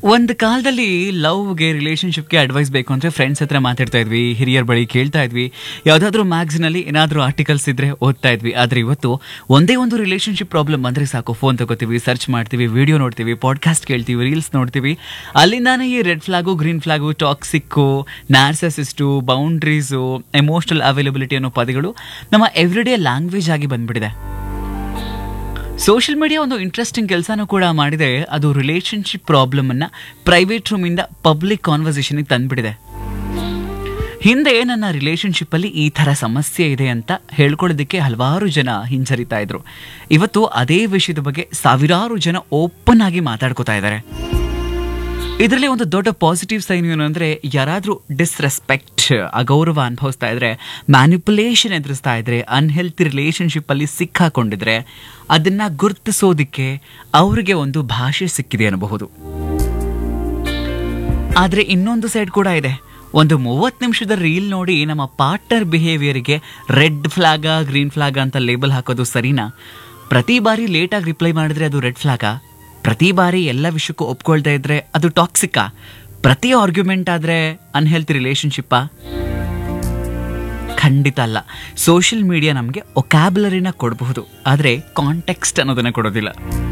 ಒಂದು ಕಾಲದಲ್ಲಿ ಲವ್ಗೆ ರಿಲೇಶನ್ಶಿಪ್ಗೆ ಅಡ್ವೈಸ್ ಬೇಕು ಅಂದರೆ ಫ್ರೆಂಡ್ಸ್ ಹತ್ರ ಮಾತಾಡ್ತಾ ಇದ್ವಿ ಹಿರಿಯರ ಬಳಿ ಕೇಳ್ತಾ ಇದ್ವಿ ಯಾವುದಾದ್ರೂ ಮ್ಯಾಗ್ಝಿನಲ್ಲಿ ಏನಾದರೂ ಆರ್ಟಿಕಲ್ಸ್ ಇದ್ರೆ ಓದ್ತಾ ಇದ್ವಿ ಆದರೆ ಇವತ್ತು ಒಂದೇ ಒಂದು ರಿಲೇಶನ್ಶಿಪ್ ಪ್ರಾಬ್ಲಮ್ ಬಂದರೆ ಸಾಕು ಫೋನ್ ತಗೋತೀವಿ ಸರ್ಚ್ ಮಾಡ್ತೀವಿ ವಿಡಿಯೋ ನೋಡ್ತೀವಿ ಪಾಡ್ಕಾಸ್ಟ್ ಕೇಳ್ತೀವಿ ರೀಲ್ಸ್ ನೋಡ್ತೀವಿ ಅಲ್ಲಿಂದಾನೇ ಈ red flag green flag toxic narcissist boundaries emotional availability ಅನ್ನೋ ಪದಗಳು ನಮ್ಮ ಎವ್ರಿಡೇ ಲ್ಯಾಂಗ್ವೇಜ್ ಆಗಿ ಬಂದ್ಬಿಟ್ಟಿದೆ ಸೋಷಿಯಲ್ ಮೀಡಿಯಾ ಒಂದು ಇಂಟ್ರೆಸ್ಟಿಂಗ್ ಕೆಲಸನೂ ಕೂಡ ಮಾಡಿದೆ ಅದು ರಿಲೇಶನ್ಶಿಪ್ ಪ್ರಾಬ್ಲಮ್ ಅನ್ನ ಪ್ರೈವೇಟ್ ರೂಮಿಂದ ಪಬ್ಲಿಕ್ ಕಾನ್ವರ್ಸೇಷನ್ಗೆ ತಂದ್ಬಿಡಿದೆ ಹಿಂದೆ ನನ್ನ ರಿಲೇಶನ್ಶಿಪ್ ಅಲ್ಲಿ ಈ ಥರ ಸಮಸ್ಯೆ ಇದೆ ಅಂತ ಹೇಳ್ಕೊಳ್ಳೋದಕ್ಕೆ ಹಲವಾರು ಜನ ಹಿಂಜರಿತಾ ಇದ್ರು ಇವತ್ತು ಅದೇ ವಿಷಯದ ಬಗ್ಗೆ ಸಾವಿರಾರು ಜನ ಓಪನ್ ಆಗಿ ಮಾತಾಡ್ಕೋತಾ ಇದ್ದಾರೆ ಇದರಲ್ಲಿ ಒಂದು ದೊಡ್ಡ ಪಾಸಿಟಿವ್ ಸೈನ್ ಏನು ಅಂದರೆ ಯಾರಾದರೂ ಡಿಸ್ರೆಸ್ಪೆಕ್ಟ್ ಅಗೌರವ ಅನುಭವಿಸ್ತಾ ಇದ್ರೆ ಮ್ಯಾನಿಪುಲೇಷನ್ ಎದುರಿಸ್ತಾ ಇದ್ರೆ ಅನ್ಹೆಲ್ತಿ ರಿಲೇಶನ್ಶಿಪ್ಪಲ್ಲಿ ಸಿಕ್ಕಾಕೊಂಡಿದ್ರೆ ಅದನ್ನ ಗುರುತಿಸೋದಿಕ್ಕೆ ಅವರಿಗೆ ಒಂದು ಭಾಷೆ ಸಿಕ್ಕಿದೆ ಅನ್ನಬಹುದು ಆದರೆ ಇನ್ನೊಂದು ಸೈಡ್ ಕೂಡ ಇದೆ ಒಂದು ಮೂವತ್ತು ನಿಮಿಷದ ರೀಲ್ ನೋಡಿ ನಮ್ಮ ಪಾರ್ಟ್ನರ್ ಬಿಹೇವಿಯರ್ಗೆ ರೆಡ್ ಫ್ಲಾಗ ಗ್ರೀನ್ ಫ್ಲಾಗ ಅಂತ ಲೇಬಲ್ ಹಾಕೋದು ಸರಿನಾ ಪ್ರತಿ ಬಾರಿ ಲೇಟಾಗಿ ರಿಪ್ಲೈ ಮಾಡಿದ್ರೆ ಅದು ರೆಡ್ ಫ್ಲಾಗಾ ಪ್ರತಿ ಬಾರಿ ಎಲ್ಲ ವಿಷಯಕ್ಕೂ ಒಪ್ಕೊಳ್ತಾ ಇದ್ರೆ ಅದು ಟಾಕ್ಸಿಕ್ಕಾ ಪ್ರತಿ ಆರ್ಗ್ಯುಮೆಂಟ್ ಆದರೆ ಅನ್ಹೆಲ್ತಿ ರಿಲೇಶನ್ಶಿಪ್ಪಾ ಖಂಡಿತ ಅಲ್ಲ ಸೋಷಿಯಲ್ ಮೀಡಿಯಾ ನಮಗೆ ಒಕ್ಯಾಬುಲರಿನ ಕೊಡಬಹುದು ಆದರೆ ಕಾಂಟೆಕ್ಸ್ಟ್ ಅನ್ನೋದನ್ನ ಕೊಡೋದಿಲ್ಲ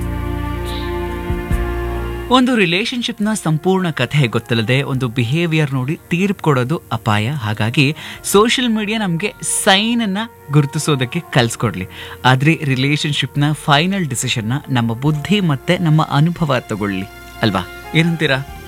ಒಂದು ರಿಲೇಶನ್ಶಿಪ್ನ ಸಂಪೂರ್ಣ ಕಥೆ ಗೊತ್ತಿಲ್ಲದೆ ಒಂದು ಬಿಹೇವಿಯರ್ ನೋಡಿ ತೀರ್ಪು ಕೊಡೋದು ಅಪಾಯ ಹಾಗಾಗಿ ಸೋಷಿಯಲ್ ಮೀಡಿಯಾ ನಮಗೆ ಸೈನನ್ನ ಗುರುತಿಸೋದಕ್ಕೆ ಕಲಿಸ್ಕೊಡ್ಲಿ ಆದರೆ ರಿಲೇಶನ್ಶಿಪ್ನ ಫೈನಲ್ ಡಿಸಿಷನ್ನ ನಮ್ಮ ಬುದ್ಧಿ ಮತ್ತೆ ನಮ್ಮ ಅನುಭವ ತಗೊಳ್ಳಿ ಅಲ್ವಾ ಏನಂತೀರಾ